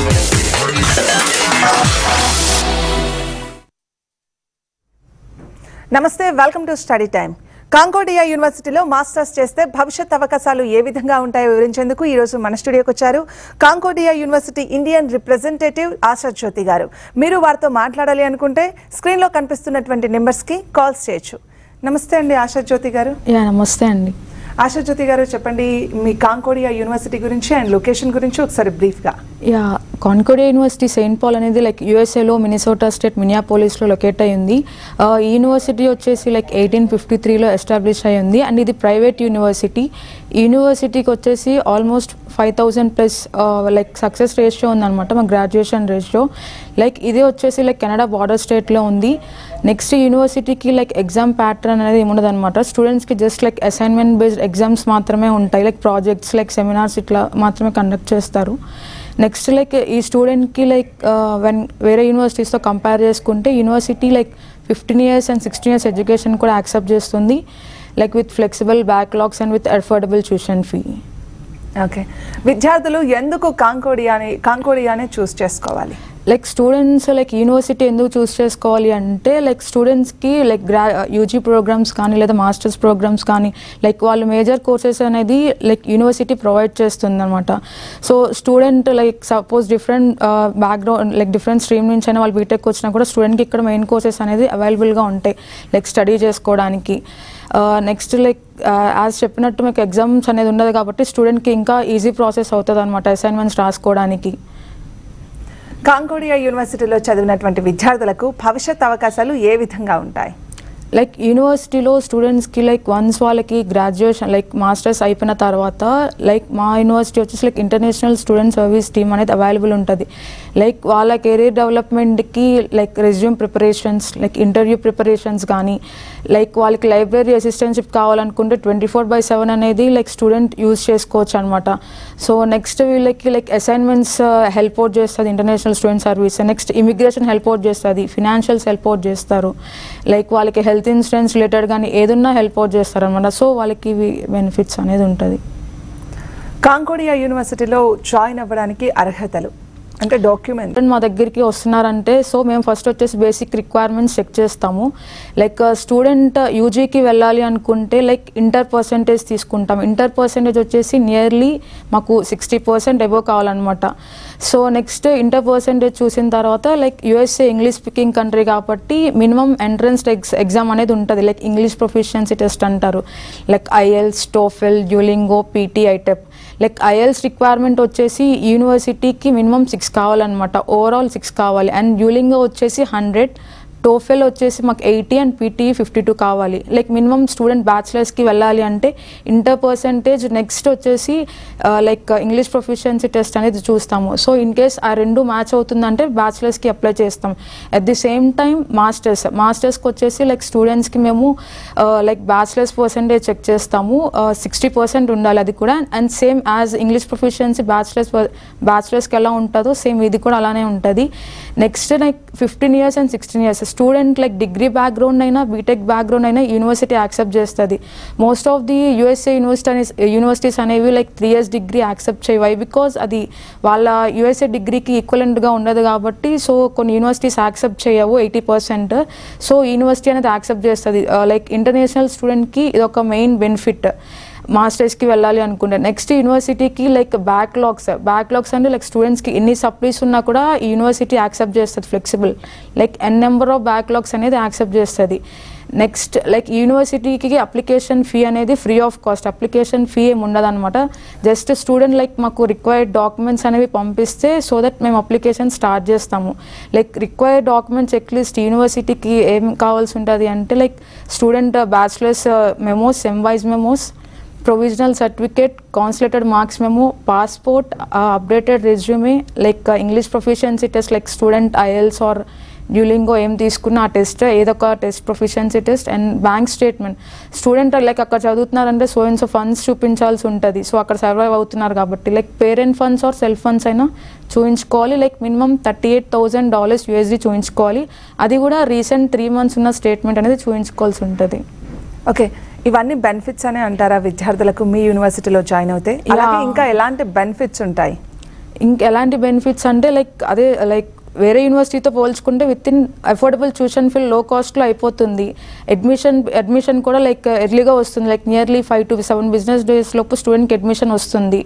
నమస్తే welcome to study time Concordia యూనివర్సిటీలో masters చేస్తే భవిష్యత్ అవకాశాలు ఏ విధంగా ఉంటాయో వివరించేందుకు ఈ రోజు మన స్టూడియోకి వచ్చారు Concordia University Indian representative Asha Jyothi garu మీరు వారితో మాట్లాడాలి అనుకుంటే స్క్రీన్లో కనిపిస్తున్నటువంటి నెంబర్స్కి కాల్స్ చేయొచ్చు నమస్తే అండి ఆశా జ్యోతి గారు యా నమస్తే అండి ఆశా జ్యోతి గారు చెప్పండి మీ కాంకోడియా యూనివర్సిటీ గురించి అండ్ లొకేషన్ గురించి ఒకసారి బ్రీఫ్గా yeah Concordia University Saint Paul అనేది లైక్ యూఎస్ఏలో మినిసోటా స్టేట్ మినియాపోలిస్లో లొకేట్ అయ్యింది ఆ, ఈ యూనివర్సిటీ వచ్చేసి లైక్ ఎయిటీన్ ఫిఫ్టీ త్రీలో ఎస్టాబ్లిష్ అయ్యింది అండ్ ఇది ప్రైవేట్ యూనివర్సిటీ ఈ యూనివర్సిటీకి వచ్చేసి almost five thousand plus like success ratio ఉందన్నమాట మా గ్రాడ్యుయేషన్ రేషియో లైక్ ఇది వచ్చేసి లైక్ కెనడా బార్డర్ స్టేట్లో ఉంది నెక్స్ట్ యూనివర్సిటీకి లైక్ ఎగ్జామ్ ప్యాటర్న్ అనేది ఏముండదు అనమాట స్టూడెంట్స్కి just like assignment based exams మాత్రమే ఉంటాయి లైక్ ప్రాజెక్ట్స్ లైక్ సెమినార్స్ ఇట్లా మాత్రమే కండక్ట్ చేస్తారు నెక్స్ట్ లైక్ ఈ స్టూడెంట్కి లైక్ వెన్ వేరే యూనివర్సిటీస్తో కంపేర్ చేసుకుంటే university like fifteen years and sixteen years education కూడా యాక్సెప్ట్ చేస్తుంది like with flexible backlogs and with affordable tuition fee okay విద్యార్థులు ఎందుకు కాంకోడియాని కాంకోడియానే చూస్ చేసుకోవాలి లైక్ స్టూడెంట్స్ లైక్ యూనివర్సిటీ ఎందుకు చూస్ చేసుకోవాలి అంటే లైక్ స్టూడెంట్స్కి లైక్ గ్రా యూజీ ప్రోగ్రామ్స్ కానీ లేదా మాస్టర్స్ ప్రోగ్రామ్స్ కానీ లైక్ వాళ్ళు మేజర్ కోర్సెస్ అనేది లైక్ యూనివర్సిటీ ప్రొవైడ్ చేస్తుంది అనమాట so student like suppose different background like different stream నుంచి అయినా వాళ్ళు బీటెక్ వచ్చినా కూడా స్టూడెంట్కి ఇక్కడ మెయిన్ కోర్సెస్ అనేది అవైలబుల్గా ఉంటాయి లైక్ స్టడీ చేసుకోవడానికి నెక్స్ట్ లైక్ యాజ్ చెప్పినట్టు మీకు ఎగ్జామ్స్ అనేది ఉండదు కాబట్టి స్టూడెంట్కి ఇంకా ఈజీ ప్రాసెస్ అవుతుంది అనమాట అసైన్మెంట్స్ రాసుకోవడానికి కాంకోడియా యూనివర్సిటీలో చదివినటువంటి విద్యార్థులకు భవిష్యత్ అవకాశాలు ఏ విధంగా ఉంటాయి లైక్ యూనివర్సిటీలో స్టూడెంట్స్కి లైక్ వన్స్ వాళ్ళకి గ్రాడ్యుయేషన్ లైక్ మాస్టర్స్ అయిపోయిన తర్వాత లైక్ మా యూనివర్సిటీ వచ్చేసి like international student service team అనేది అవైలబుల్ ఉంటుంది లైక్ వాళ్ళ కెరీర్ డెవలప్మెంట్కి like resume preparations like interview preparations కానీ లైక్ వాళ్ళకి లైబ్రరీ అసిస్టెంట్షిప్ కావాలనుకుంటే ట్వంటీ ఫోర్ బై సెవెన్ అనేది లైక్ స్టూడెంట్ యూజ్ చేసుకోవచ్చు అనమాట సో నెక్స్ట్ వీళ్ళకి లైక్ అసైన్మెంట్స్ హెల్ప్ అవుట్ చేస్తుంది international student service next immigration help out చేస్తుంది ఫినాన్షియల్స్ హెల్ప్ అవుట్ చేస్తారు లైక్ వాళ్ళకి హెల్త్ ఇన్సూరెన్స్ రిలేటెడ్ కానీ ఏదున్నా హెల్ప్ అవుట్ చేస్తారు అనమాట సో వాళ్ళకి ఇవి బెనిఫిట్స్ అనేది ఉంటుంది కాంకోడియా యూనివర్సిటీలో జాయిన్ అవ్వడానికి అర్హతలు అంటే డాక్యుమెంట్ మా దగ్గరికి వస్తున్నారంటే సో మేము ఫస్ట్ వచ్చేసి బేసిక్ రిక్వైర్మెంట్స్ చెక్ చేస్తాము లైక్ స్టూడెంట్ యూజీకి వెళ్ళాలి అనుకుంటే లైక్ ఇంటర్ పర్సంటేజ్ తీసుకుంటాం ఇంటర్ పర్సంటేజ్ వచ్చేసి నియర్లీ మాకు సిక్స్టీ పర్సెంట్ ఎబో కావాలన్నమాట సో నెక్స్ట్ ఇంటర్ పర్సంటేజ్ చూసిన తర్వాత like USA English speaking country కాబట్టి మినిమం ఎంట్రన్స్ ఎగ్స్ ఎగ్జామ్ అనేది ఉంటుంది లైక్ ఇంగ్లీష్ ప్రొఫిషియన్సీ టెస్ట్ అంటారు like IELTS TOEFL Duolingo PT iTEP like IELTS requirement వచ్చేసి యూనివర్సిటీకి మినిమం సిక్స్ కావాలన్నమాట ఓవరాల్ సిక్స్ కావాలి అండ్ డ్యూలింగో వచ్చేసి హండ్రెడ్ టోఫెల్ వచ్చేసి మాకు eighty and PT fifty two కావాలి లైక్ మినిమం స్టూడెంట్ బ్యాచిలర్స్కి వెళ్ళాలి అంటే ఇంటర్ పర్సంటేజ్ నెక్స్ట్ వచ్చేసి లైక్ ఇంగ్లీష్ ప్రొఫిషియన్సీ టెస్ట్ అనేది చూస్తాము సో ఇన్ కేస్ ఆ రెండు మ్యాచ్ అవుతుందంటే బ్యాచిలర్స్కి అప్లై చేస్తాం at the same time masters మాస్టర్స్కి వచ్చేసి లైక్ స్టూడెంట్స్కి మేము లైక్ బ్యాచిలర్స్ పర్సంటేజ్ చెక్ చేస్తాము సిక్స్టీ పర్సెంట్ ఉండాలి అది కూడా and same as English proficiency bachelors బ్యాచిలర్స్కి ఎలా ఉంటుందో సేమ్ ఇది కూడా అలానే ఉంటుంది next like fifteen years and sixteen years student like degree background అయినా బీటెక్ బ్యాక్గ్రౌండ్ అయినా యూనివర్సిటీ యాక్సెప్ట్ చేస్తుంది most of the USA university universities అనేవి like three years degree accept చేయవు బికాజ్ అది వాళ్ళ యూఎస్ఏ డిగ్రీకి ఈక్వలెంట్గా ఉండదు కాబట్టి సో కొన్ని యూనివర్సిటీస్ యాక్సెప్ట్ చేయవు ఎయిటీ పర్సెంట్ సో యూనివర్సిటీ అనేది యాక్సెప్ట్ చేస్తుంది లైక్ ఇంటర్నేషనల్ స్టూడెంట్కి ఇది ఒక మెయిన్ బెనిఫిట్ మాస్టర్స్కి వెళ్ళాలి అనుకుంటే నెక్స్ట్ యూనివర్సిటీకి లైక్ బ్యాక్లాగ్స్ బ్యాక్లాగ్స్ అంటే లైక్ స్టూడెంట్స్కి ఎన్ని సప్లీస్ ఉన్నా కూడా ఈ యూనివర్సిటీ యాక్సెప్ట్ చేస్తుంది flexible like n number of backlogs అనేది యాక్సెప్ట్ చేస్తుంది నెక్స్ట్ లైక్ యూనివర్సిటీకి అప్లికేషన్ ఫీ అనేది free of cost application fee ఏమి ఉండదు అనమాట జస్ట్ స్టూడెంట్ లైక్ మాకు రిక్వైర్డ్ డాక్యుమెంట్స్ అనేవి పంపిస్తే సో దట్ మేము అప్లికేషన్ స్టార్ట్ చేస్తాము like required documents check list యూనివర్సిటీకి ఏం కావాల్సి ఉంటుంది అంటే like student bachelors memos sem wise memos provisional certificate consolidated marks మేము passport updated resume like English proficiency test like student IELTS or Duolingo ఏం తీసుకున్న ఆ టెస్ట్ ఏదో ఒక test proficiency test and bank statement student like అక్కడ చదువుతున్నారంటే so and so funds చూపించాల్సి ఉంటుంది సో అక్కడ సర్వైవ్ అవుతున్నారు కాబట్టి like parent funds or self funds అయినా చూపించుకోవాలి like minimum thirty eight thousand dollars USD చూపించుకోవాలి అది కూడా రీసెంట్ త్రీ మంత్స్ ఉన్న స్టేట్మెంట్ అనేది చూపించుకోవాల్సి ఉంటుంది ఓకే ఇవన్నీ బెనిఫిట్స్ అనే అంటారా విద్యార్థులకు మీ యూనివర్సిటీలో జాయిన్ అవుతే అలాగే Yeah. ఇంకా ఎలాంటి బెనిఫిట్స్ ఉంటాయి ఇంక ఎలాంటి బెనిఫిట్స్ అంటే లైక్ అదే లైక్ వేరే యూనివర్సిటీతో పోల్చుకుంటే within affordable tuition fee low కాస్ట్లో అయిపోతుంది అడ్మిషన్ అడ్మిషన్ కూడా లైక్ ఎర్లీగా వస్తుంది like nearly five to seven business days లోపు స్టూడెంట్కి అడ్మిషన్ వస్తుంది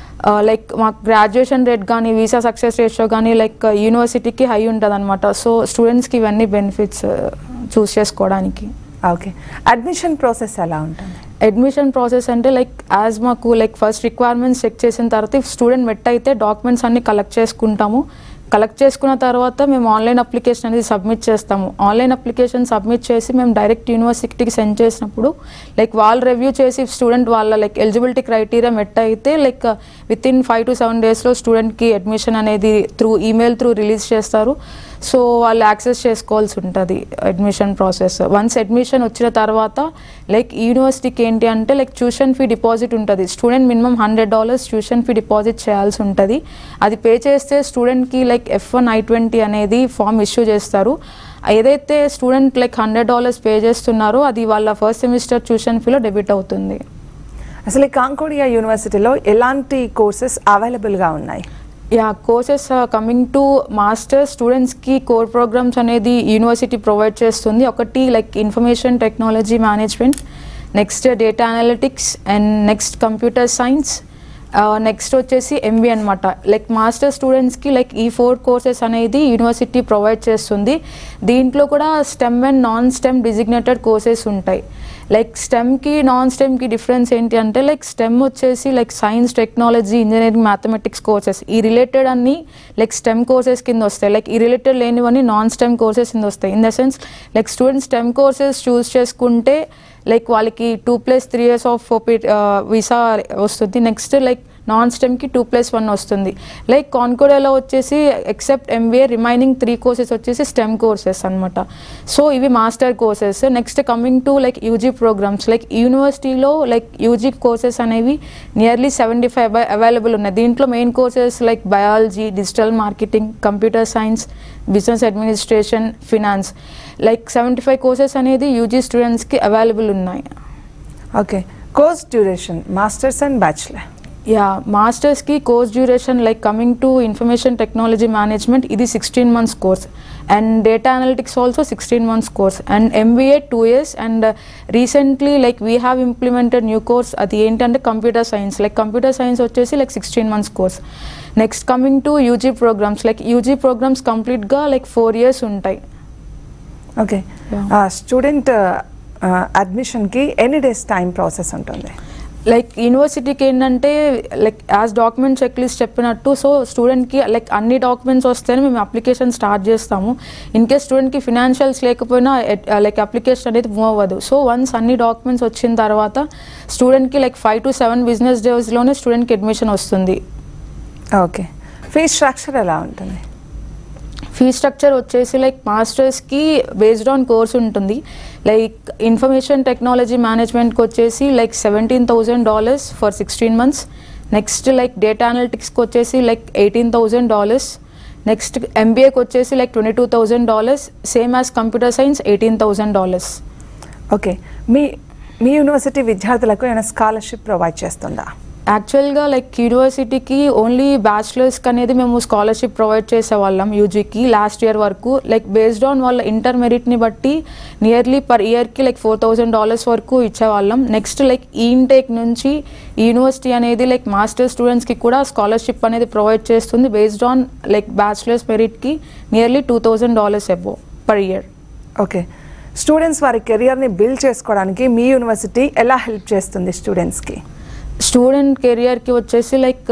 లైక్ మాకు గ్రాడ్యుయేషన్ రేట్ కానీ వీసా సక్సెస్ రేషియో కానీ లైక్ యూనివర్సిటీకి హై ఉంటుంది అనమాట సో స్టూడెంట్స్కి ఇవన్నీ బెనిఫిట్స్ చూస్ చేసుకోవడానికి ఓకే అడ్మిషన్ ప్రాసెస్ ఎలా ఉంటుంది అడ్మిషన్ ప్రాసెస్ అంటే లైక్ యాజ్ మాకు లైక్ ఫస్ట్ రిక్వైర్మెంట్స్ చెక్ చేసిన తర్వాత స్టూడెంట్ మెట్ అయితే డాక్యుమెంట్స్ అన్ని కలెక్ట్ చేసుకుంటాము కలెక్ట్ చేసుకున్న తర్వాత మేము ఆన్లైన్ అప్లికేషన్ అనేది సబ్మిట్ చేస్తాము ఆన్లైన్ అప్లికేషన్ సబ్మిట్ చేసి మేము డైరెక్ట్ యూనివర్సిటీకి సెండ్ చేసినప్పుడు లైక్ వాళ్ళు రివ్యూ చేసి స్టూడెంట్ వాళ్ళ లైక్ ఎలిజిబిలిటీ క్రైటీరియా మెట్ అయితే like within five to seven డేస్లో స్టూడెంట్కి అడ్మిషన్ అనేది త్రూ ఈమెయిల్ త్రూ రిలీజ్ చేస్తారు సో వాళ్ళు యాక్సెస్ చేసుకోవాల్సి ఉంటుంది అడ్మిషన్ ప్రాసెస్ వన్స్ అడ్మిషన్ వచ్చిన తర్వాత లైక్ యూనివర్సిటీకి ఏంటి అంటే లైక్ ట్యూషన్ ఫీ డిపాజిట్ ఉంటుంది student minimum hundred dollars tuition fee deposit చేయాల్సి ఉంటుంది అది పే చేస్తే స్టూడెంట్కి like F one I twenty అనేది ఫామ్ ఇష్యూ చేస్తారు ఏదైతే student like hundred dollars pay చేస్తున్నారో అది వాళ్ళ ఫస్ట్ సెమిస్టర్ ట్యూషన్ ఫీలో డెబిట్ అవుతుంది అసలు ఈ కాంకోడియా యూనివర్సిటీలో ఎలాంటి కోర్సెస్ అవైలబుల్గా ఉన్నాయి yeah courses coming to master స్టూడెంట్స్కి కోర్ ప్రోగ్రామ్స్ అనేది యూనివర్సిటీ ప్రొవైడ్ చేస్తుంది ఒకటి like information technology management next data analytics and next computer science next వచ్చేసి ఎంబీ అనమాట లైక్ మాస్టర్ స్టూడెంట్స్కి లైక్ ఈ ఫోర్ కోర్సెస్ అనేది యూనివర్సిటీ ప్రొవైడ్ చేస్తుంది దీంట్లో కూడా STEM and non STEM designated courses ఉంటాయి లైక్ స్టెమ్కి నాన్ స్టెమ్కి డిఫరెన్స్ ఏంటి అంటే లైక్ స్టెమ్ వచ్చేసి like science technology engineering mathematics courses ఈ రిలేటెడ్ అన్ని లైక్ స్టెమ్ కోర్సెస్ కింద వస్తాయి లైక్ ఈ రిలేటెడ్ లేనివన్నీ నాన్ స్టెమ్ కోర్సెస్ కింద వస్తాయి in the sense like students stem courses choose చేసుకుంటే లైక్ వాళ్ళకి two plus three years of visa వస్తుంది నెక్స్ట్ లైక్ నాన్ స్టెమ్కి టూ ప్లస్ వన్ వస్తుంది లైక్ కాన్కోడియాలో వచ్చేసి except MBA remaining three courses వచ్చేసి స్టెమ్ కోర్సెస్ అనమాట సో ఇవి master courses next coming to like UG programs like యూనివర్సిటీలో లైక్ యూజీ కోర్సెస్ అనేవి నియర్లీ సెవెంటీ ఫైవ్ అవైలబుల్ ఉన్నాయి దీంట్లో main courses like biology digital marketing computer science business administration finance like seventy five courses అనేది UG స్టూడెంట్స్కి available ఉన్నాయి okay course duration masters and bachelor yeah మాస్టర్స్కి course duration like coming to information technology management ఇది sixteen months course and data analytics also sixteen months course and MBA two years and recently like we have implemented new course అది ఏంటంటే computer science like computer science వచ్చేసి like sixteen months course next coming to UG programs like UG programs కంప్లీట్గా like four years ఉంటాయి okay Yeah. Student అడ్మిషన్కి ఎన్ని days time process ఉంటుంది like యూనివర్సిటీకి ఏంటంటే like as document check list చెప్పినట్టు so స్టూడెంట్కి లైక్ అన్ని డాక్యుమెంట్స్ వస్తేనే మేము అప్లికేషన్ స్టార్ట్ చేస్తాము ఇన్ కేస్ స్టూడెంట్కి ఫినాన్షియల్స్ లేకపోయినా లైక్ అప్లికేషన్ అనేది మూవ్ అవ్వదు సో వన్స్ అన్ని డాక్యుమెంట్స్ వచ్చిన తర్వాత స్టూడెంట్కి like five to seven business డేస్లోనే స్టూడెంట్కి అడ్మిషన్ వస్తుంది ఓకే ఫీజ్ స్ట్రక్చర్ ఎలా ఉంటుంది ఫీ స్ట్రక్చర్ వచ్చేసి లైక్ మాస్టర్స్కి బేస్డ్ ఆన్ కోర్స్ ఉంటుంది లైక్ ఇన్ఫర్మేషన్ టెక్నాలజీ మేనేజ్మెంట్కి వచ్చేసి like seventeen thousand dollars for sixteen months next like data అనలిటిక్స్కి వచ్చేసి like eighteen thousand dollars next ఎంబీఏకి వచ్చేసి like twenty two thousand dollars same as computer science eighteen thousand dollars okay మీ మీ university విద్యార్థులకు ఏమైనా స్కాలర్షిప్ ప్రొవైడ్ చేస్తుందా యాక్చువల్గా లైక్ యూనివర్సిటీకి ఓన్లీ బ్యాచిలర్స్కి అనేది మేము స్కాలర్షిప్ ప్రొవైడ్ చేసేవాళ్ళం యూజీకి లాస్ట్ ఇయర్ వరకు లైక్ బేస్డ్ ఆన్ వాళ్ళ ఇంటర్ మెరిట్ని బట్టి నియర్లీ పర్ ఇయర్కి లైక్ ఫోర్ థౌజండ్ డాలర్స్ వరకు ఇచ్చేవాళ్ళం నెక్స్ట్ లైక్ ఈ ఇంటేక్ నుంచి ఈ యూనివర్సిటీ అనేది లైక్ మాస్టర్ స్టూడెంట్స్కి కూడా స్కాలర్షిప్ అనేది ప్రొవైడ్ చేస్తుంది బేస్డ్ ఆన్ లైక్ బ్యాచిలర్స్ మెరిట్కి nearly two thousand dollars above per year okay students వారి కెరియర్ని బిల్డ్ చేసుకోవడానికి మీ యూనివర్సిటీ ఎలా హెల్ప్ చేస్తుంది స్టూడెంట్స్కి స్టూడెంట్ కెరియర్కి వచ్చేసి లైక్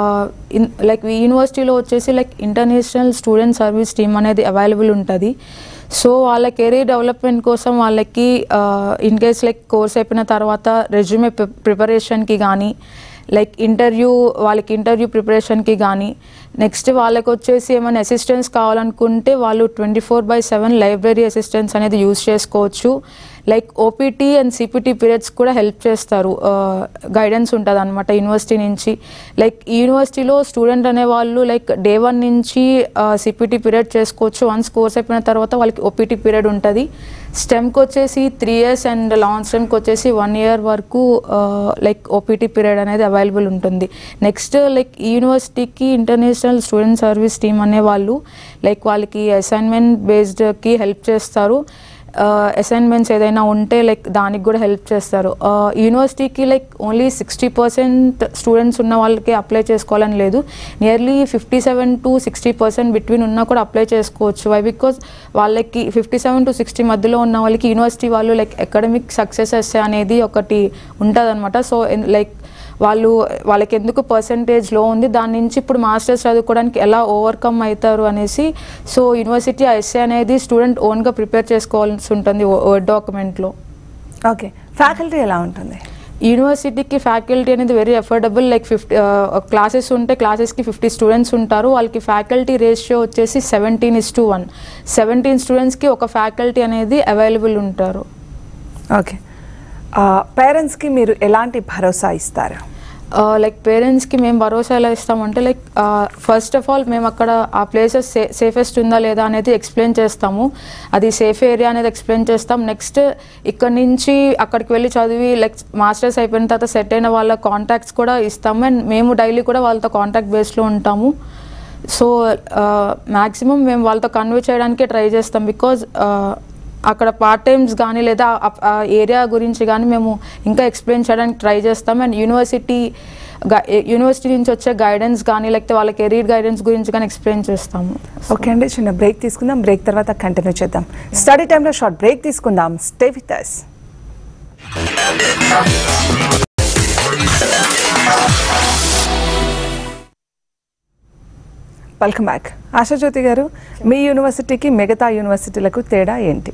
లైక్ ఈ యూనివర్సిటీలో వచ్చేసి like international student service team అనేది అవైలబుల్ ఉంటుంది సో వాళ్ళ కెరీర్ డెవలప్మెంట్ కోసం వాళ్ళకి ఇన్ కేస్ లైక్ కోర్స్ అయిపోయిన తర్వాత రెజ్యూమే ప్రిపరేషన్కి కానీ లైక్ ఇంటర్వ్యూ వాళ్ళకి ఇంటర్వ్యూ ప్రిపరేషన్కి కానీ నెక్స్ట్ వాళ్ళకి వచ్చేసి ఏమైనా అసిస్టెన్స్ కావాలనుకుంటే వాళ్ళు twenty four by seven library assistance అనేది యూజ్ చేసుకోవచ్చు like OPT and CPT periods కూడా హెల్ప్ చేస్తారు గైడెన్స్ ఉంటుంది అనమాట యూనివర్సిటీ నుంచి లైక్ ఈ యూనివర్సిటీలో స్టూడెంట్ అనేవాళ్ళు లైక్ డే వన్ నుంచి సిపిటీ పీరియడ్ చేసుకోవచ్చు వన్స్ కోర్స్ అయిపోయిన తర్వాత వాళ్ళకి ఓపీటీ పీరియడ్ ఉంటుంది స్టెమ్కి వచ్చేసి త్రీ ఇయర్స్ అండ్ లాంగ్ స్టెమ్కి వచ్చేసి వన్ ఇయర్ వరకు లైక్ ఓపీటీ పీరియడ్ అనేది అవైలబుల్ ఉంటుంది నెక్స్ట్ లైక్ ఈ యూనివర్సిటీకి ఇంటర్నేషనల్ స్టూడెంట్ సర్వీస్ టీమ్ అనే వాళ్ళు లైక్ వాళ్ళకి అసైన్మెంట్ బేస్డ్కి హెల్ప్ చేస్తారు అసైన్మెంట్స్ ఏదైనా ఉంటే లైక్ దానికి కూడా హెల్ప్ చేస్తారు యూనివర్సిటీకి like only sixty percent students ఉన్న వాళ్ళకి అప్లై చేసుకోవాలని లేదు nearly fifty seven to sixty percent between ఉన్నా కూడా అప్లై చేసుకోవచ్చు వై బికాజ్ వాళ్ళకి ఫిఫ్టీ సెవెన్ టు సిక్స్టీ మధ్యలో ఉన్న వాళ్ళకి యూనివర్సిటీ వాళ్ళు లైక్ అకాడమిక్ సక్సెసెస్ అనేది ఒకటి ఉంటుంది అనమాట సో లైక్ వాళ్ళు వాళ్ళకి ఎందుకు పర్సంటేజ్ లో ఉంది దాని నుంచి ఇప్పుడు మాస్టర్స్ చదువుకోవడానికి ఎలా ఓవర్కమ్ అవుతారు అనేసి సో యూనివర్సిటీ ఆ ఎస్ఏ అనేది స్టూడెంట్ ఓన్గా ప్రిపేర్ చేసుకోవాల్సి ఉంటుంది వర్డ్ డాక్యుమెంట్లో ఓకే ఫ్యాకల్టీ ఎలా ఉంటుంది యూనివర్సిటీకి ఫ్యాకల్టీ అనేది very affordable like fifty classes ఉంటే క్లాసెస్కి ఫిఫ్టీ స్టూడెంట్స్ ఉంటారు వాళ్ళకి ఫ్యాకల్టీ రేషియో వచ్చేసి seventeen is to one seventeen స్టూడెంట్స్కి ఒక ఫ్యాకల్టీ అనేది అవైలబుల్ ఉంటారు ఓకే పేరెంట్స్కి మీరు ఎలాంటి భరోసా ఇస్తారు లైక్ పేరెంట్స్కి మేము భరోసా ఎలా ఇస్తామంటే లైక్ ఫస్ట్ ఆఫ్ ఆల్ మేము అక్కడ ఆ ప్లేసెస్ సే సేఫెస్ట్ ఉందా లేదా అనేది ఎక్స్ప్లెయిన్ చేస్తాము అది సేఫ్ ఏరియా అనేది ఎక్స్ప్లెయిన్ చేస్తాం నెక్స్ట్ ఇక్కడ నుంచి అక్కడికి వెళ్ళి చదివి లైక్ మాస్టర్స్ అయిపోయిన తర్వాత సెట్ అయిన వాళ్ళ కాంటాక్ట్స్ కూడా ఇస్తాము అండ్ మేము డైలీ కూడా వాళ్ళతో కాంటాక్ట్ బేస్లో ఉంటాము సో మ్యాక్సిమం మేము వాళ్ళతో కన్వే చేయడానికే ట్రై చేస్తాం బికాజ్ అక్కడ పార్ట్ టైమ్స్ కానీ లేదా ఆ ఏరియా గురించి కానీ మేము ఇంకా ఎక్స్ప్లెయిన్ చేయడానికి ట్రై చేస్తాం అండ్ యూనివర్సిటీ యూనివర్సిటీ నుంచి వచ్చే గైడెన్స్ కానీ లేకపోతే వాళ్ళ కెరీర్ గైడెన్స్ గురించి కానీ ఎక్స్ప్లెయిన్ చేస్తాము ఓకే అండి చిన్న బ్రేక్ తీసుకుందాం బ్రేక్ తర్వాత కంటిన్యూ చేద్దాం స్టడీ టైంలో షార్ట్ బ్రేక్ తీసుకుందాం stay with us welcome back Ashajyothi garu మీ యూనివర్సిటీకి మిగతా యూనివర్సిటీలకు తేడా ఏంటి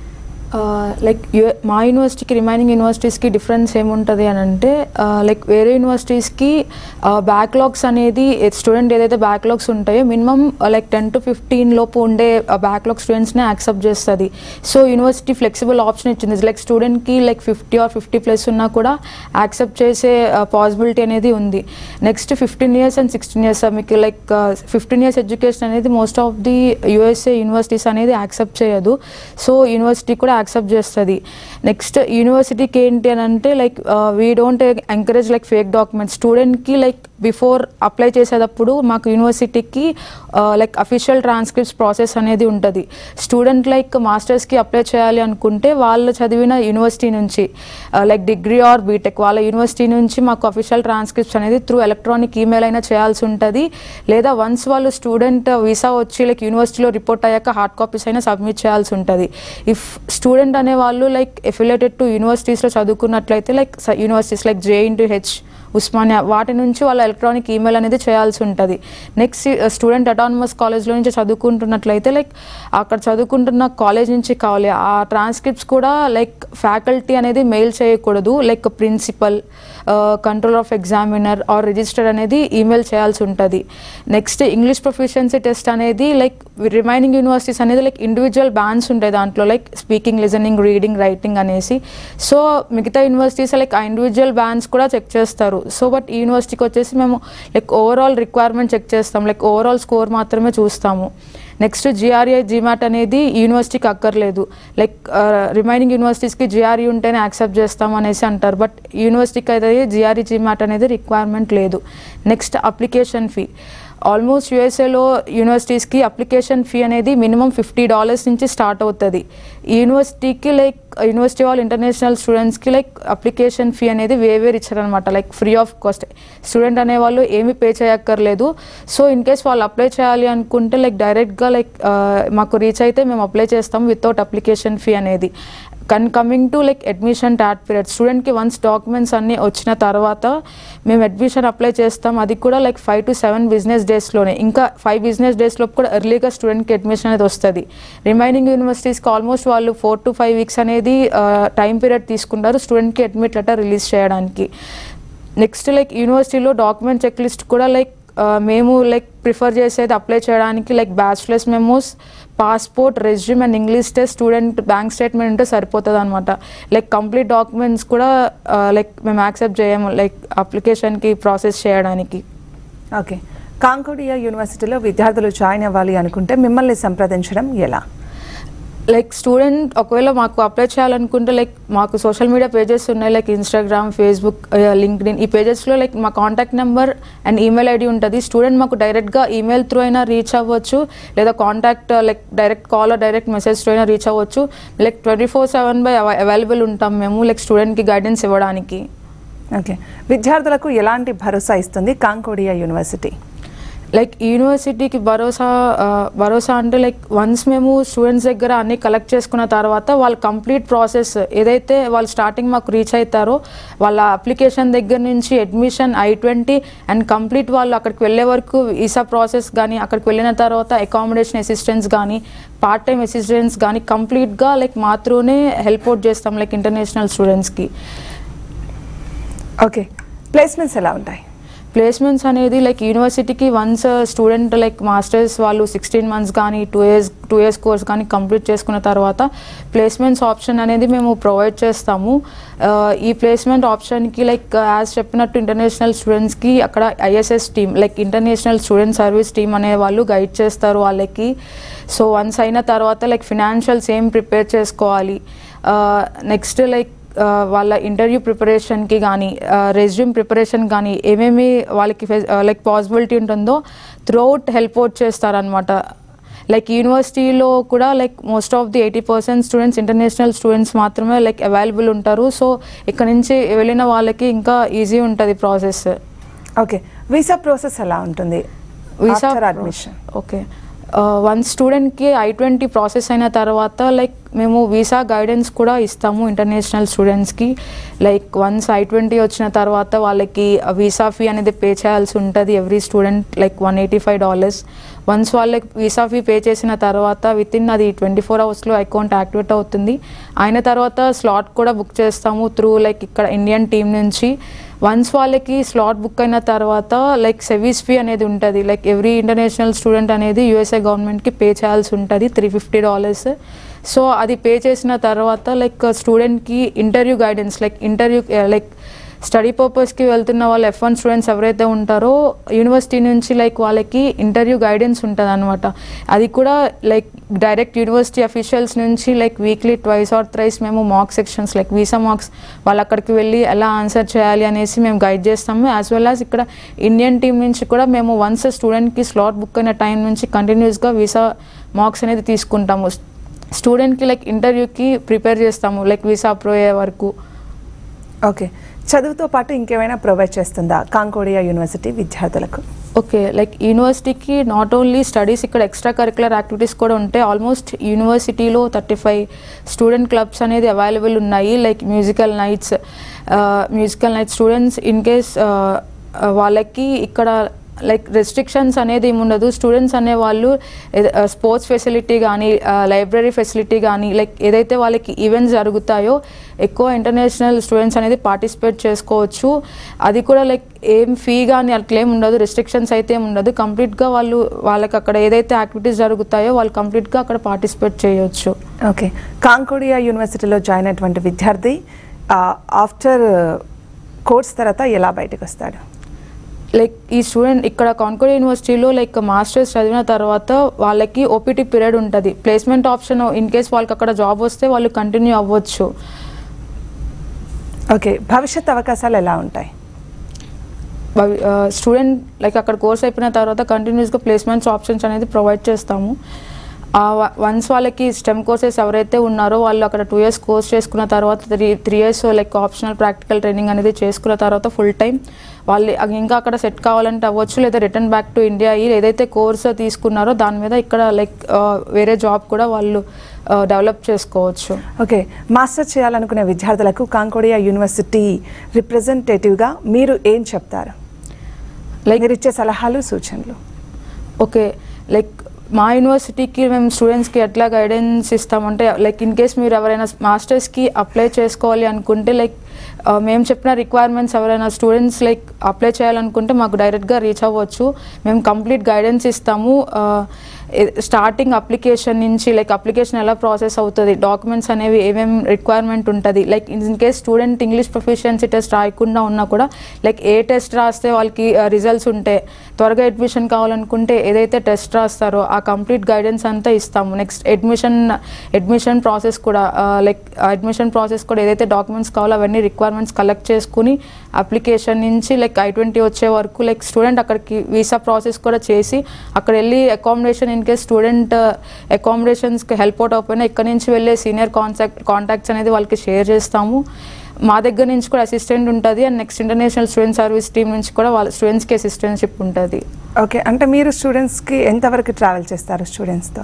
లైక్ మా యూనివర్సిటీకి రిమైనింగ్ యూనివర్సిటీస్కి డిఫరెన్స్ ఏముంటుంది అని అంటే లైక్ వేరే యూనివర్సిటీస్కి బ్యాక్లాగ్స్ అనేది స్టూడెంట్ ఏదైతే బ్యాక్లాగ్స్ ఉంటాయో minimum like ten to fifteen లోపు ఉండే బ్యాక్లాగ్ స్టూడెంట్స్నే యాక్సెప్ట్ చేస్తుంది సో యూనివర్సిటీ ఫ్లెక్సిబుల్ ఆప్షన్ ఇచ్చింది లైక్ స్టూడెంట్కి like fifty or fifty plus ఉన్నా కూడా యాక్సెప్ట్ చేసే పాసిబిలిటీ అనేది ఉంది next fifteen years and sixteen years మీకు లైక్ ఫిఫ్టీన్ ఇయర్స్ ఎడ్యుకేషన్ అనేది most of the USA universities అనేది యాక్సెప్ట్ చేయదు సో యూనివర్సిటీ కూడా యాక్సెప్ట్ చేస్తుంది నెక్స్ట్ యూనివర్సిటీకి ఏంటి అని అంటే like we don't encourage like fake documents స్టూడెంట్కి లైక్ బిఫోర్ అప్లై చేసేటప్పుడు మాకు యూనివర్సిటీకి లైక్ అఫీషియల్ ట్రాన్స్క్రిప్ట్స్ ప్రాసెస్ అనేది ఉంటుంది స్టూడెంట్ లైక్ మాస్టర్స్కి అప్లై చేయాలి అనుకుంటే వాళ్ళు చదివిన యూనివర్సిటీ నుంచి లైక్ డిగ్రీ ఆర్ బీటెక్ వాళ్ళ యూనివర్సిటీ నుంచి మాకు అఫీషియల్ ట్రాన్స్క్రిప్ట్స్ అనేది త్రూ ఎలక్ట్రానిక్ ఈమెయిల్ అయినా చేయాల్సి ఉంటుంది లేదా వన్స్ వాళ్ళు స్టూడెంట్ వీసా వచ్చి లైక్ యూనివర్సిటీలో రిపోర్ట్ అయ్యాక హార్డ్ కాపీస్ అయినా సబ్మిట్ చేయాల్సి ఉంటుంది ఇఫ్ స్టూడెంట్ అనే వాళ్ళు లైక్ ఎఫిలేటెడ్ టు యూనివర్సిటీస్లో చదువుకున్నట్లయితే like universities like J NTU H Osmania వాటి నుంచి వాళ్ళ ఎలక్ట్రానిక్ ఈమెయిల్ అనేది చేయాల్సి ఉంటుంది నెక్స్ట్ స్టూడెంట్ అటానమస్ కాలేజ్లో నుంచి చదువుకుంటున్నట్లయితే లైక్ అక్కడ చదువుకుంటున్న కాలేజ్ నుంచి కావాలి ఆ ట్రాన్స్క్రిప్ట్స్ కూడా లైక్ ఫ్యాకల్టీ అనేది మెయిల్ చేయకూడదు like principal control of examiner or register అనేది ఈమెయిల్ చేయాల్సి ఉంటుంది నెక్స్ట్ ఇంగ్లీష్ ప్రొఫిషియన్సీ టెస్ట్ అనేది లైక్ రిమైనింగ్ యూనివర్సిటీస్ అనేది లైక్ ఇండివిజువల్ బ్యాన్స్ ఉంటాయి దాంట్లో like speaking listening reading writing అనేసి సో మిగతా యూనివర్సిటీస్ లైక్ ఆ ఇండివిజువల్ బ్యాన్స్ కూడా చెక్ చేస్తారు సో బట్ ఈ యూనివర్సిటీకి వచ్చేసి మేము లైక్ ఓవరాల్ రిక్వైర్మెంట్ చెక్ చేస్తాం లైక్ ఓవరాల్ స్కోర్ మాత్రమే చూస్తాము నెక్స్ట్ జిఆర్ఏ జిమాట్ అనేది యూనివర్సిటీకి అక్కర్లేదు లైక్ రిమైనింగ్ యూనివర్సిటీస్కి జిఆర్ఈ ఉంటేనే యాక్సెప్ట్ చేస్తాం అనేసి అంటారు బట్ యూనివర్సిటీకి అయితే జిఆర్ఈ జిమాట్ అనేది రిక్వైర్మెంట్ లేదు నెక్స్ట్ అప్లికేషన్ ఫీ ఆల్మోస్ట్ యూఎస్ఏలో యూనివర్సిటీస్కి అప్లికేషన్ ఫీ అనేది మినిమం ఫిఫ్టీ డాలర్స్ నుంచి స్టార్ట్ అవుతుంది ఈ యూనివర్సిటీకి లైక్ యూనివర్సిటీ వాళ్ళు ఇంటర్నేషనల్ స్టూడెంట్స్కి లైక్ అప్లికేషన్ ఫీ అనేది వేవేర్ ఇచ్చారనమాట like free of cost student అనేవాళ్ళు ఏమీ పే చేయక్కర్లేదు సో ఇన్ కేస్ వాళ్ళు అప్లై చేయాలి అనుకుంటే లైక్ డైరెక్ట్గా లైక్ మాకు రీచ్ అయితే మేము అప్లై చేస్తాం వితౌట్ అప్లికేషన్ ఫీ అనేది కన్ coming to like admission TAT period స్టూడెంట్కి వన్స్ డాక్యుమెంట్స్ అన్నీ వచ్చిన తర్వాత మేము అడ్మిషన్ అప్లై చేస్తాం అది కూడా like five to seven business డేస్లోనే ఇంకా ఫైవ్ బిజినెస్ డేస్లో కూడా ఎర్లీగా స్టూడెంట్కి అడ్మిషన్ అనేది వస్తుంది రిమైనింగ్ యూనివర్సిటీస్కి ఆల్మోస్ట్ వాళ్ళు ఫోర్ టు ఫైవ్ వీక్స్ అనేది టైం పీరియడ్ తీసుకుంటారు స్టూడెంట్కి అడ్మిట్ లెటర్ రిలీజ్ చేయడానికి నెక్స్ట్ లైక్ యూనివర్సిటీలో డాక్యుమెంట్ చెక్ లిస్ట్ కూడా లైక్ మేము లైక్ ప్రిఫర్ చేసేది అప్లై చేయడానికి like bachelors memos passport resume and English test student bank statement ఉంటే సరిపోతుంది అనమాట లైక్ కంప్లీట్ డాక్యుమెంట్స్ కూడా లైక్ మేము యాక్సెప్ట్ చేయము లైక్ అప్లికేషన్కి ప్రాసెస్ చేయడానికి ఓకే కాంకోడియా యూనివర్సిటీలో విద్యార్థులు జాయిన్ అవ్వాలి అనుకుంటే మిమ్మల్ని సంప్రదించడం ఎలా లైక్ స్టూడెంట్ ఒకవేళ మాకు అప్లై చేయాలనుకుంటే లైక్ మాకు సోషల్ మీడియా పేజెస్ ఉన్నాయి లైక్ ఇన్స్టాగ్రామ్ ఫేస్బుక్ లింక్డ్ఇన్ ఈ పేజెస్లో లైక్ మా contact number and email ID ఉంటుంది స్టూడెంట్ మాకు డైరెక్ట్గా ఈమెయిల్ త్రూ అయినా రీచ్ అవ్వచ్చు లేదా contact like direct call direct message through అయినా రీచ్ అవ్వచ్చు like twenty four seven by available ఉంటాం మేము లైక్ స్టూడెంట్కి గైడెన్స్ ఇవ్వడానికి ఓకే విద్యార్థులకు ఎలాంటి భరోసా ఇస్తుంది కాంకోడియా యూనివర్సిటీ లైక్ యూనివర్సిటీకి భరోసా ఆ, భరోసా అంటే లైక్ వన్స్ మేము స్టూడెంట్స్ దగ్గర అన్ని కలెక్ట్ చేసుకున్న తర్వాత వాళ్ళ కంప్లీట్ ప్రాసెస్ ఏదైతే వాళ్ళు స్టార్టింగ్ మాకు రీచ్ అవుతారో వాళ్ళ అప్లికేషన్ దగ్గర నుంచి admission I twenty and complete వాళ్ళు అక్కడికి వెళ్ళే వరకు వీసా ప్రాసెస్ కానీ అక్కడికి వెళ్ళిన తర్వాత అకామిడేషన్ అసిస్టెన్స్ కానీ పార్ట్ టైం అసిస్టెన్స్ కానీ కంప్లీట్గా లైక్ మాత్రమే హెల్ప్ అవుట్ చేస్తాం లైక్ ఇంటర్నేషనల్ స్టూడెంట్స్కి ఓకే ప్లేస్మెంట్స్ ఎలా ఉంటాయి ప్లేస్మెంట్స్ అనేది లైక్ యూనివర్సిటీకి వన్స్ స్టూడెంట్ లైక్ మాస్టర్స్ వాళ్ళు సిక్స్టీన్ మంత్స్ కానీ two years two years course కానీ కంప్లీట్ చేసుకున్న తర్వాత ప్లేస్మెంట్స్ ఆప్షన్ అనేది మేము ప్రొవైడ్ చేస్తాము ఆ, ఈ ప్లేస్మెంట్ ఆప్షన్కి లైక్ యాజ్ చెప్పినట్టు ఇంటర్నేషనల్ స్టూడెంట్స్కి అక్కడ ISS team like international student service team అనే వాళ్ళు గైడ్ చేస్తారు వాళ్ళకి సో వన్స్ అయిన తర్వాత లైక్ ఫినాన్షియల్స్ ఏం ప్రిపేర్ చేసుకోవాలి నెక్స్ట్ లైక్ ఆ, వాళ్ళ ఇంటర్వ్యూ ప్రిపరేషన్కి కానీ రెజ్యూమ్ ప్రిపరేషన్ కానీ ఏమేమి వాళ్ళకి లైక్ పాసిబిలిటీ ఉంటుందో త్రూఅవుట్ హెల్ప్ అవుట్ చేస్తారనమాట లైక్ యూనివర్సిటీలో కూడా like most of the eighty percent students international students మాత్రమే లైక్ అవైలబుల్ ఉంటారు సో ఇక్కడ నుంచి వెళ్ళిన వాళ్ళకి ఇంకా ఈజీ ఉంటుంది ప్రాసెస్ ఓకే వీసా ప్రాసెస్ ఎలా ఉంటుంది visa After admission. Okay one స్టూడెంట్కి ఐ ట్వంటీ ప్రాసెస్ అయిన తర్వాత లైక్ మేము వీసా గైడెన్స్ కూడా ఇస్తాము ఇంటర్నేషనల్ స్టూడెంట్స్కి లైక్ వన్స్ ఐ ట్వంటీ వచ్చిన తర్వాత వాళ్ళకి వీసా ఫీ అనేది పే చేయాల్సి ఉంటుంది every student like one eighty five dollars once వాళ్ళకి వీసా ఫీ పే చేసిన తర్వాత విత్ ఇన్ అది ట్వంటీ ఫోర్ అవర్స్లో అకౌంట్ యాక్టివేట్ అవుతుంది అయిన తర్వాత స్లాట్ కూడా బుక్ చేస్తాము త్రూ లైక్ ఇక్కడ ఇండియన్ టీం నుంచి వన్స్ వాళ్ళకి స్లాట్ బుక్ అయిన తర్వాత లైక్ సెవీస్ ఫీ అనేది ఉంటుంది లైక్ ఎవ్రీ ఇంటర్నేషనల్ స్టూడెంట్ అనేది యూఎస్ఏ గవర్నమెంట్కి పే చేయాల్సి ఉంటుంది త్రీ ఫిఫ్టీ డాలర్స్ సో అది పే చేసిన తర్వాత లైక్ స్టూడెంట్కి interview guidance like interview like study పర్పస్కి వెళ్తున్న వాళ్ళు ఎఫ్ వన్ స్టూడెంట్స్ ఎవరైతే ఉంటారో యూనివర్సిటీ నుంచి లైక్ వాళ్ళకి ఇంటర్వ్యూ గైడెన్స్ ఉంటుంది అనమాట అది కూడా లైక్ డైరెక్ట్ యూనివర్సిటీ అఫీషియల్స్ నుంచి like weekly twice or thrice మేము mock sections like visa marks వాళ్ళు అక్కడికి వెళ్ళి ఎలా ఆన్సర్ చేయాలి అనేసి మేము గైడ్ చేస్తాము యాజ్ వెల్ యాజ్ ఇక్కడ ఇండియన్ టీం నుంచి కూడా మేము వన్స్ స్టూడెంట్కి స్లాట్ బుక్ అయిన టైం నుంచి కంటిన్యూస్గా వీసా మార్క్స్ అనేది తీసుకుంటాము స్టూడెంట్కి లైక్ ఇంటర్వ్యూకి ప్రిపేర్ చేస్తాము లైక్ వీసా అప్రూవ్ అయ్యే వరకు ఓకే చదువుతో పాటు ఇంకేమైనా ప్రొవైడ్ చేస్తుందా కాంకోడియా యూనివర్సిటీ విద్యార్థులకు ఓకే లైక్ యూనివర్సిటీకి నాట్ ఓన్లీ స్టడీస్ ఇక్కడ ఎక్స్ట్రా కరికులర్ యాక్టివిటీస్ కూడా ఉంటాయి ఆల్మోస్ట్ యూనివర్సిటీలో థర్టీ ఫైవ్ స్టూడెంట్ క్లబ్స్ అనేది అవైలబుల్ ఉన్నాయి like musical nights musical nights students in case వాళ్ళకి ఇక్కడ లైక్ రెస్ట్రిక్షన్స్ అనేది ఏమి ఉండదు స్టూడెంట్స్ అనేవాళ్ళు స్పోర్ట్స్ ఫెసిలిటీ కానీ లైబ్రరీ ఫెసిలిటీ కానీ లైక్ ఏదైతే వాళ్ళకి ఈవెంట్స్ జరుగుతాయో ఎక్కువ ఇంటర్నేషనల్ స్టూడెంట్స్ అనేది పార్టిసిపేట్ చేసుకోవచ్చు అది కూడా లైక్ ఏం ఫీ కానీ అట్లా ఏం ఉండదు రెస్ట్రిక్షన్స్ అయితే ఏం ఉండదు కంప్లీట్గా వాళ్ళు వాళ్ళకి అక్కడ ఏదైతే యాక్టివిటీస్ జరుగుతాయో వాళ్ళు కంప్లీట్గా అక్కడ పార్టిసిపేట్ చేయొచ్చు ఓకే కాంకోడియా యూనివర్సిటీలో జాయిన్ అయినటువంటి విద్యార్థి ఆఫ్టర్ కోర్స్ తర్వాత ఎలా బయటకు వస్తాడు లైక్ ఈ స్టూడెంట్ ఇక్కడ కాన్కోడ్ యూనివర్సిటీలో లైక్ మాస్టర్స్ చదివిన తర్వాత వాళ్ళకి ఓపీటీ పీరియడ్ ఉంటుంది ప్లేస్మెంట్ ఆప్షన్ ఇన్ కేస్ వాళ్ళకి అక్కడ జాబ్ వస్తే వాళ్ళు కంటిన్యూ అవ్వచ్చు ఓకే భవిష్యత్ అవకాశాలు ఎలా ఉంటాయి స్టూడెంట్ లైక్ అక్కడ కోర్స్ అయిపోయిన తర్వాత కంటిన్యూస్గా ప్లేస్మెంట్స్ ఆప్షన్స్ అనేది ప్రొవైడ్ చేస్తాము వన్స్ వాళ్ళకి స్టెమ్ కోర్సెస్ ఎవరైతే ఉన్నారో వాళ్ళు అక్కడ టూ ఇయర్స్ కోర్స్ చేసుకున్న తర్వాత three three years like optional practical training అనేది చేసుకున్న తర్వాత ఫుల్ టైం వాళ్ళు ఇంకా అక్కడ సెట్ కావాలంటే అవ్వచ్చు లేదా రిటర్న్ బ్యాక్ టు ఇండియా అయ్యి ఏదైతే కోర్స్ తీసుకున్నారో దాని మీద ఇక్కడ లైక్ వేరే జాబ్ కూడా వాళ్ళు డెవలప్ చేసుకోవచ్చు ఓకే మాస్టర్ చేయాలనుకునే విద్యార్థులకు కాంకోడియా యూనివర్సిటీ రిప్రజెంటేటివ్గా మీరు ఏం చెప్తారు లైక్ మీరు ఇచ్చే సలహాలు సూచనలు ఓకే లైక్ మా యూనివర్సిటీకి మేము స్టూడెంట్స్కి ఎట్లా గైడెన్స్ ఇస్తామంటే లైక్ ఇన్ కేస్ మీరు ఎవరైనా మాస్టర్స్కి అప్లై చేసుకోవాలి అనుకుంటే లైక్ మేము చెప్పిన రిక్వైర్మెంట్స్ ఎవరైనా స్టూడెంట్స్ లైక్ అప్లై చేయాలనుకుంటే మాకు డైరెక్ట్గా రీచ్ అవ్వచ్చు మేము కంప్లీట్ గైడెన్స్ ఇస్తాము స్టార్టింగ్ అప్లికేషన్ నుంచి లైక్ అప్లికేషన్ ఎలా ప్రాసెస్ అవుతుంది డాక్యుమెంట్స్ అనేవి ఏమేం రిక్వైర్మెంట్ ఉంటుంది like in case student English proficiency test రాయకుండా ఉన్నా కూడా లైక్ ఏ టెస్ట్ రాస్తే వాళ్ళకి రిజల్ట్స్ ఉంటే త్వరగా అడ్మిషన్ కావాలనుకుంటే ఏదైతే టెస్ట్ రాస్తారో ఆ కంప్లీట్ గైడెన్స్ అంతా ఇస్తాము నెక్స్ట్ అడ్మిషన్ అడ్మిషన్ ప్రాసెస్ కూడా లైక్ అడ్మిషన్ ప్రాసెస్ కూడా ఏదైతే డాక్యుమెంట్స్ కావాలో అవన్నీ రిక్వైర్మెంట్స్ కలెక్ట్ చేసుకుని అప్లికేషన్ నుంచి లైక్ ఐ ట్వంటీ వచ్చే వరకు లైక్ స్టూడెంట్ అక్కడికి వీసా ప్రాసెస్ కూడా చేసి అక్కడ వెళ్ళి అకామిడేషన్ ఇన్ కేస్ స్టూడెంట్ అకామిడేషన్స్కి హెల్ప్ అవుట్ అవ్వకపోయినా ఇక్కడ నుంచి వెళ్ళే సీనియర్ కాంటాక్ట్ కాంటాక్ట్స్ అనేది వాళ్ళకి షేర్ చేస్తాము మా దగ్గర నుంచి కూడా అసిస్టెంట్ ఉంటుంది and next international student service team నుంచి కూడా వాళ్ళ స్టూడెంట్స్కి అసిస్టెంట్షిప్ ఉంటుంది ఓకే అంటే మీరు స్టూడెంట్స్కి ఎంతవరకు ట్రావెల్ చేస్తారు స్టూడెంట్స్తో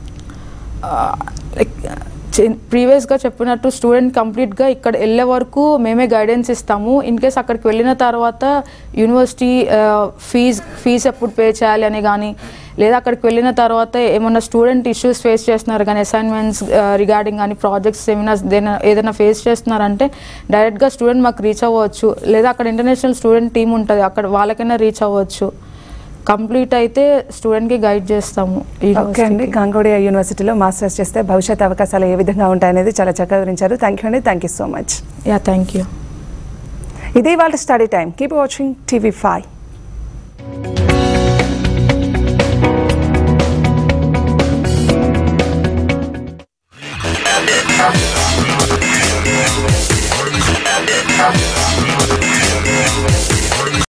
లైక్ ప్రీవియస్గా చెప్పినట్టు స్టూడెంట్ కంప్లీట్గా ఇక్కడ వెళ్ళే వరకు మేమే గైడెన్స్ ఇస్తాము ఇన్ కేస్ అక్కడికి వెళ్ళిన తర్వాత యూనివర్సిటీ ఫీజ్ ఫీజ్ ఎప్పుడు పే చేయాలి అని కానీ లేదా అక్కడికి వెళ్ళిన తర్వాత ఏమన్నా స్టూడెంట్ ఇష్యూస్ ఫేస్ చేస్తున్నారు కానీ అసైన్మెంట్స్ రిగార్డింగ్ కానీ ప్రాజెక్ట్స్ సెమినార్స్ ఏదైనా ఏదైనా ఫేస్ చేస్తున్నారంటే డైరెక్ట్గా స్టూడెంట్ మాకు రీచ్ అవ్వచ్చు లేదా అక్కడ ఇంటర్నేషనల్ స్టూడెంట్ టీం ఉంటుంది అక్కడ వాళ్ళకైనా రీచ్ అవ్వచ్చు కంప్లీట్ అయితే స్టూడెంట్కి గైడ్ చేస్తాము ఈ ఓకే అండి యూనివర్సిటీకి. కాంగోడియా యూనివర్సిటీలో మాస్టర్స్ చేస్తే భవిష్యత్ అవకాశాలు ఏ విధంగా ఉంటాయనేది చాలా చక్కగా వివరించారు థ్యాంక్ యూ అండి thank you so much yeah thank you ఇది వాళ్ళ study time keep watching TV five Thank